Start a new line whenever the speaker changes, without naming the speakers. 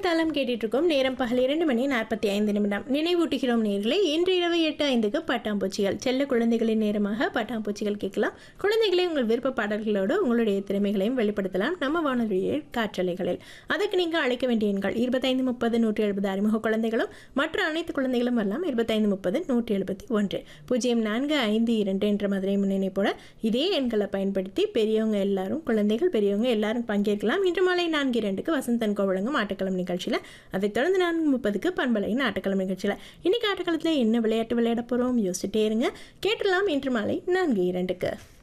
தாளம் கேட்டுட்டு இருக்கோம் நேரம் பகல் இரண்டு மணி நாற்பத்தி ஐந்து நிமிடம் நினைவூட்டுகிறோம் நேர்களே இன்று இரவு எட்டு ஐந்துக்கு பட்டாம்பூச்சிகள் செல்ல குழந்தைகளின் நேரமாக பட்டாம்பூச்சிகள் கேட்கலாம் குழந்தைகளை உங்கள் விருப்ப பாடல்களோடு உங்களுடைய திறமைகளையும் வெளிப்படுத்தலாம் நம்ம வானொலியை காற்றலைகளில் அதற்கு நீங்கள் அழைக்க வேண்டிய எண்கள் இருபத்தைந்து முப்பது நூற்றி எழுபது அறிமுக குழந்தைகளும் மற்ற அனைத்து குழந்தைகளும் வரலாம் இருபத்தைந்து முப்பது நூற்றி எழுபத்தி ஒன்று பூஜ்ஜியம் நான்கு ஐந்து இரண்டு என்ற மதுரை முன்னிணைப்போட இதே எண்களை பயன்படுத்தி பெரியவங்க எல்லாரும் குழந்தைகள் பெரியவங்க எல்லாரும் பங்கேற்கலாம் இன்று மாலை நான்கு இரண்டுக்கு வசந்தன் கோவழங்கும் ஆட்டக்களம் நிகழ்ச்சியில் அதைத் தொடர்ந்து நான்கு முப்பதுக்கு பண்பலையின் ஆட்டக்களம் நிகழ்ச்சியில் இன்னைக்கு ஆட்டக்களத்தில் என்ன விளையாட்டு விளையாட போகிறோம் யோசிச்சுட்டே இருங்க கேட்டலாம் இன்று மாலை நான்கு இரண்டுக்கு